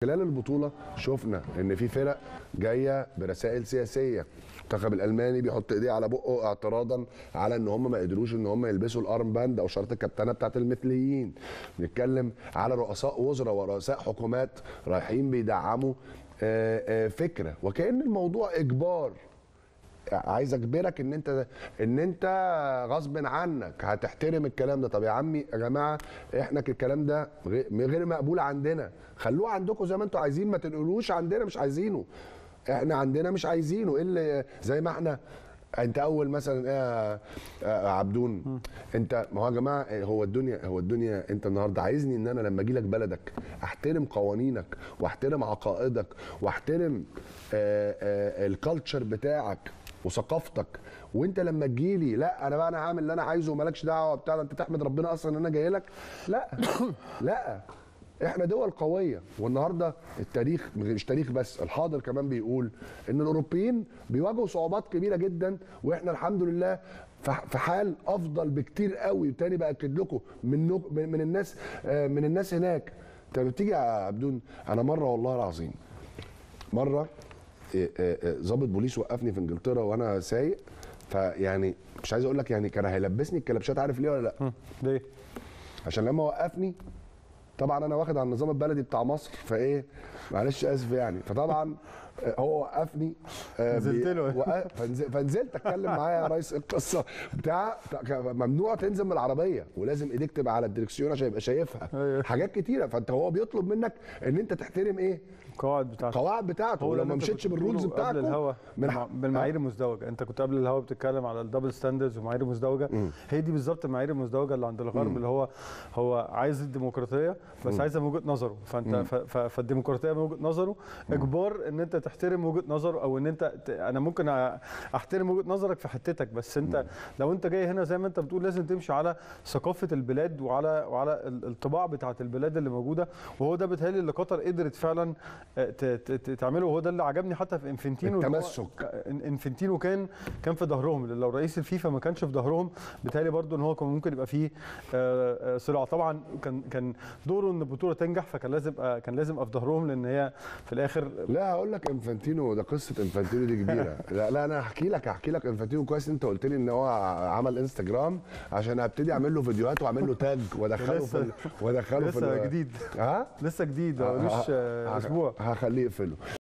خلال البطوله شفنا ان في فرق جايه برسائل سياسيه المنتخب الالماني بيحط ايديه على بقه اعتراضا على ان هم ما قدروش ان هم يلبسوا الارم باند او شرط الكابتنه بتاعت المثليين بنتكلم على رؤساء وزراء ورؤساء حكومات رايحين بيدعموا آه، آه، فكره وكان الموضوع اجبار عايز اجبرك ان انت ان انت غصب عنك هتحترم الكلام ده طب يا عمي يا جماعه احنا الكلام ده غير غير مقبول عندنا خلوه عندكم زي ما انتوا عايزين ما تنقلوش عندنا مش عايزينه احنا عندنا مش عايزينه ايه اللي زي ما احنا انت اول مثلا ايه يا- يا عبدون انت ما هو يا جماعه هو الدنيا هو الدنيا انت النهارده عايزني ان انا لما اجي لك بلدك احترم قوانينك واحترم عقائدك واحترم الكالتشر بتاعك وثقافتك وانت لما تجيلي لا انا بقى انا هعمل اللي انا عايزه ومالكش دعوه بتاع ده، انت تحمد ربنا اصلا ان انا جاي لك لا لا احنا دول قويه والنهارده التاريخ مش تاريخ بس الحاضر كمان بيقول ان الاوروبيين بيواجهوا صعوبات كبيره جدا واحنا الحمد لله ف- في حال افضل بكتير قوي تاني باكد لكم من نو- من من الناس آه، من الناس هناك انت بتيجي يا عبدون انا مره والله العظيم مره إيه، إيه، إيه، ضابط بوليس وقفني في انجلترا وانا سايق فيعني مش عايز اقول لك يعني كان هيلبسني الكلبشات عارف ليه ولا لا ليه؟ عشان لما وقفني طبعا انا واخد على النظام البلدي بتاع مصر فايه معلش اسف يعني فطبعا آه، هو وقفني آه، نزلت بي- له. وق- فنزل- فنزلت اتكلم معاه يا ريس القصه بتاع ممنوع تنزل من العربيه ولازم ايديك تبقى على الدركسيون عشان يبقى شايفها أيوة. حاجات كتيره فانت هو بيطلب منك ان انت تحترم ايه القواعد بتاعته القواعد بتاعته هو ولو ده ما اللي أنت مشيتش كنت بالرولز بتقوله قبل بتاعته الهوا من بالمع- ح- بالمعايير المزدوجه انت كنت قبل الهوا بتتكلم على الدبل ستاندردز والمعايير المزدوجه هي دي بالظبط المعايير المزدوجه اللي عند الغرب اللي هو هو عايز الديمقراطيه بس عايزها من وجهه نظره فانت ف- ف- فالديمقراطيه من وجهه نظره اجبار ان انت تحترم وجهه نظره او ان انت ت- انا ممكن أ- احترم وجهه نظرك في حتتك بس انت لو انت جاي هنا زي ما انت بتقول لازم تمشي على ثقافه البلاد وعلى وعلى ال- الطباع بتاعه البلاد اللي موجوده وهو ده بيتهيألي اللي قطر قدرت فعلا آه، ت- ت- ت- تعمله وهو ده اللي عجبني حتى في انفنتينو إن هو- التمسك. إن- انفنتينو كان كان في ظهرهم لو رئيس الفيفا ما كانش في ظهرهم بالتالي برضو ان هو كان ممكن يبقى فيه آه، آه، صراع طبعا كان كان دوره ان البطوله تنجح فكان لازم آه، كان لازم ابقى في ظهرهم لان هي في الاخر لا هقول لك انفانتينو ده قصه انفانتينو دي كبيره لا لا انا هحكي لك هحكي لك انفانتينو كويس انت قلت لي ان هو عمل انستجرام عشان ابتدي اعمل له فيديوهات واعمل له تاج وادخله في ال- وادخله في لسه ال- جديد ها لسه جديد ملوش آه، ه- اسبوع هخليه يقفله